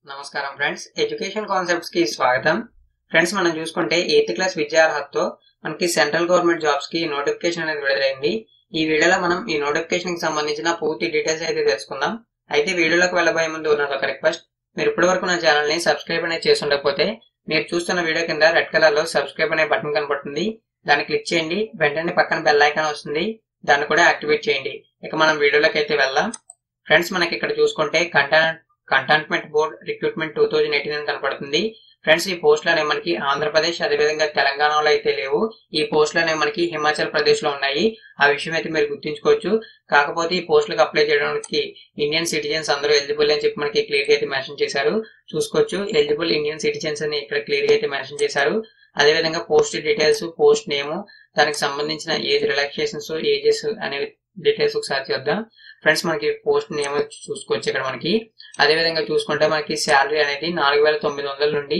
నమస్కారం friends education concepts కి స్వాగతం ఫ్రెండ్స్ మనం చూసుకుంటే ఎయిత్ క్లాస్ విద్యార్హతతో మనకి సెంట్రల్ గవర్నమెంట్ జాబ్స్ కి నోటిఫికేషన్ అనేది విడుదలైంది ఈ వీడియోలో మనం ఈ నోటిఫికేషన్ కి సంబంధించిన పూర్తి డీటెయిల్స్ అయితే తెలుసుకుందాం అయితే వీడియోలోకి వెళ్ళబోయే ముందు నాది ఒక రిక్వెస్ట్ మీరు ఇప్పటి వరకు నా ఛానల్ ని సబ్స్క్రైబ్ అనేది చేసి ఉండకపోతే మీరు చూస్తున్న వీడియో కింద రెడ్ కలర్ లో సబ్స్క్రైబ్ అనే బటన్ కనబడుతుంది దాన్ని క్లిక్ చేయండి వెంటనే పక్కన బెల్ ఐకాన్ వస్తుంది దాన్ని కూడా యాక్టివేట్ చేయండి ఇక మనం వీడియోలోకి అయితే వెళ్దాం ఫ్రెండ్స్ మనకి ఇక్కడ చూసుకుంటే content containment board recruitment two thousand eighteen అని కనపడుతుంది ఫ్రెండ్స్ ఈ పోస్టులు అనేవి మనకి ఆంధ్రప్రదేశ్ అదేవిధంగా తెలంగాణలో అయితే లేవు ఈ పోస్టులు అనేవి మనకి హిమాచల్ ప్రదేశ్ లో ఉన్నాయి ఆ విషయం అయితే మీరు గుర్తుంచుకోవచ్చు కాకపోతే ఈ పోస్టులకు అప్లై చేయడానికి ఇండియన్ సిటిజన్స్ అందరూ ఎలిజిబుల్ అని చెప్పి మనకి క్లియర్ గా అయితే మెన్షన్ చేశారు చూసుకోవచ్చు ఎలిజిబుల్ ఇండియన్ సిటిజన్స్ అని ఇక్కడ క్లియర్ గా అయితే మెన్షన్ చేశారు అదేవిధంగా పోస్ట్ డీటెయిల్స్ పోస్ట్ నేమ్ దానికి సంబంధించిన ఏజ్ రిలాక్సేషన్స్ ఏజెస్ అనేవి డీటెయిల్స్ ఒకసారి చూద్దాం ఫ్రెండ్స్ మనకి పోస్ట్ నేమ్ చూసుకోవచ్చు ఇక్కడ మనకి అదే విధంగా చూసుకుంటే మనకి శాలరీ అనేది నాలుగు వేల తొమ్మిది వందల నుండి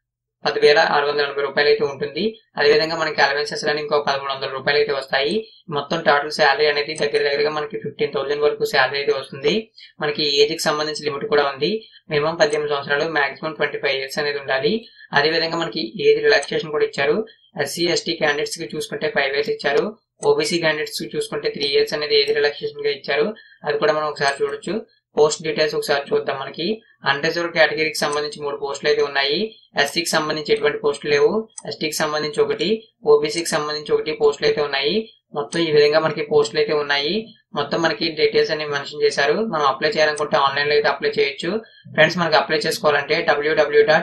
పదివేల ఆరు వందల ఎనభై రూపాయలు అయితే ఉంటుంది అదేవిధంగా మనకి అలవెన్సెస్ అని ఇంకో పదమూడు వందల రూపాయలు అయితే వస్తాయి మొత్తం టోటల్ శాలరీ అనేది దగ్గర దగ్గరగా మనకి ఫిఫ్టీన్ థౌసండ్ వరకు శాలరీ అయితే వస్తుంది మనకి ఏజ్ కి సంబంధించి లిమిట్ కూడా ఉంది మినిమం పద్దెనిమిది సంవత్సరాలు మాక్సిమం ట్వంటీ ఫైవ్ ఇయర్స్ అనేది ఉండాలి అదేవిధంగా మనకి ఏజ్ రిలాక్సేషన్ కూడా ఇచ్చారు ఎస్సీ ఎస్టీ క్యాండిడేట్స్ కి చూసుకుంటే ఫైవ్ ఇయర్స్ ఇచ్చారు ఓబీసీ క్యాండిడేట్స్ చూసుకుంటే త్రీ ఇయర్స్ అనేది ఏజ్ రిలాక్సేషన్ గా ఇచ్చారు అది కూడా మనం ఒకసారి చూడొచ్చు పోస్ట్ డీటెయిల్స్ ఒకసారి చూద్దాం మనకి అన్రిజర్వ్ కేటగిరీకి సంబంధించి మూడు పోస్టులు అయితే ఉన్నాయి ఎస్సీకి సంబంధించి ఎటువంటి పోస్టులు లేవు ఎస్టీకి సంబంధించి ఒకటి ఓబీసీకి సంబంధించి ఒకటి పోస్టులు అయితే ఉన్నాయి మొత్తం ఈ విధంగా మనకి పోస్టులు అయితే ఉన్నాయి మొత్తం మనకి డీటెయిల్స్ అనేవి మెన్షన్ చేశారు మనం అప్లై చేయాలనుకుంటే ఆన్లైన్ లో అయితే అప్లై చేయొచ్చు ఫ్రెండ్స్ మనకి అప్లై చేసుకోవాలంటే డబ్ల్యూడబ్ల్యూ డాట్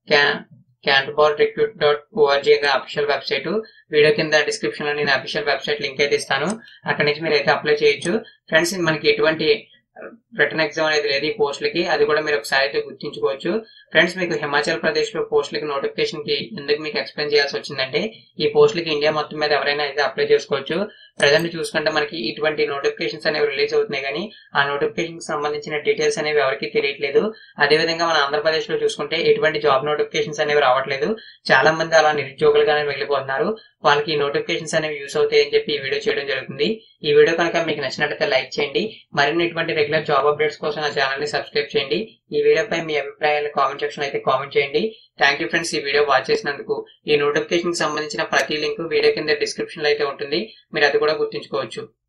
క్యాంట్బాల్ రిక్రూట్ డాట్ ఓఆర్జీ అనే అఫీషియల్ వెబ్సైట్ వీడియో కింద డిస్క్రిప్షన్ లో నేను అఫీషియల్ వెబ్సైట్ లింక్ అయితే ఇస్తాను అక్కడ నుంచి మీరు అయితే అప్లై చేయొచ్చు ఫ్రెండ్స్ మనకి ఎటువంటి రిటర్న్ ఎగ్జామ్ అనేది లేదు ఈ పోస్టులకి అది కూడా మీరు ఒకసారి అయితే గుర్తుంచుకోవచ్చు ఫ్రెండ్స్ మీకు హిమాచల్ ప్రదేశ్ లో పోస్టులకి నోటిఫికేషన్ కి ఎందుకు మీకు ఎక్స్ప్లెయిన్ చేయాల్సి వచ్చిందంటే ఈ పోస్టులకి ఇండియా మొత్తం మీద ఎవరైనా అయితే అప్లై చేసుకోవచ్చు ప్రజెంట్ చూసుకుంటే మనకి ఇటువంటి నోటిఫికేషన్స్ అనేవి రిలీజ్ అవుతున్నాయి కానీ ఆ నోటిఫికేషన్ కి సంబంధించిన డీటెయిల్స్ అనేవి ఎవరికి తెలియట్లేదు అదేవిధంగా మన ఆంధ్రప్రదేశ్ లో చూసుకుంటే ఎటువంటి జాబ్ నోటిఫికేషన్స్ అనేవి రావట్లేదు చాలా మంది అలా నిరుద్యోగులుగానే వెళ్ళిపోతున్నారు వాళ్ళకి ఈ నోటిఫికేషన్స్ అనేవి యూస్ అవుతాయి అని చెప్పి ఈ వీడియో చేయడం జరుగుతుంది ఈ వీడియో కనుక మీకు నచ్చినట్లయితే లైక్ చేయండి మరిన్ని ఇటువంటి రెగ్యులర్ జాబ్ అప్డేట్స్ కోసం నా ఛానల్ ని సబ్స్క్రైబ్ చేయండి ఈ వీడియోపై మీ అభిప్రాయాలను కామెంట్ సెక్షన్ అయితే కామెంట్ చేయండి థ్యాంక్ యూ ఫ్రెండ్స్ ఈ వీడియో వాచ్ చేసినందుకు ఈ నోటిఫికేషన్ కి సంబంధించిన ప్రతి లింక్ వీడియో కింద డిస్క్రిప్షన్ లో అయితే ఉంటుంది మీరు అది కూడా గుర్తుంచుకోవచ్చు